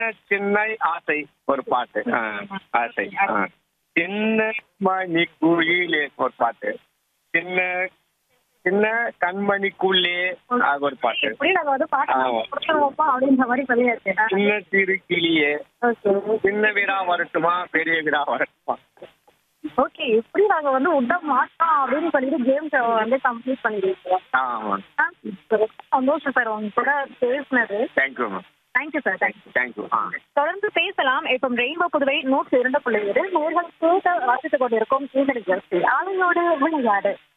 சின்ன ஆசை ஒரு பாட்டு ஆ, ஆசை ஆ. சின்ன மணி குழியிலே ஒரு பாட்டு சின்ன சின்ன கண்மணிக்குள்ளே அது ஒரு பாட்டு இப்படி நாங்க வந்து பாட்டு ஆமா. கொடுத்துருவோப்பா அப்படின்ற மாதிரி சொல்லியாச்சு சின்ன சிறு கிளியே ஓகே சின்ன வீடா வரட்டுமா பெரிய வீடா வரட்டுமா ஓகே எப்படி நாங்க வந்து விட மாட்டோம் அப்படின்னு சொல்லிட்டு கேம் வந்து கம்ப்ளீட் பண்ணிருக்கோம் ஆமா சந்தோஷம் சார் உங்க கூட பேசினது thank you ma'am thank you sir thank you thank you ஆ தொடர்ந்து பேசலாம் இப்போ ரெயின்போ புதுவை நூற்றி இரண்டு புள்ளி ஏழு நேர்கள் கேட்ட வாசித்துக் கொண்டிருக்கும் இந்த நிகழ்ச்சி ஆலையோடு விளையாடு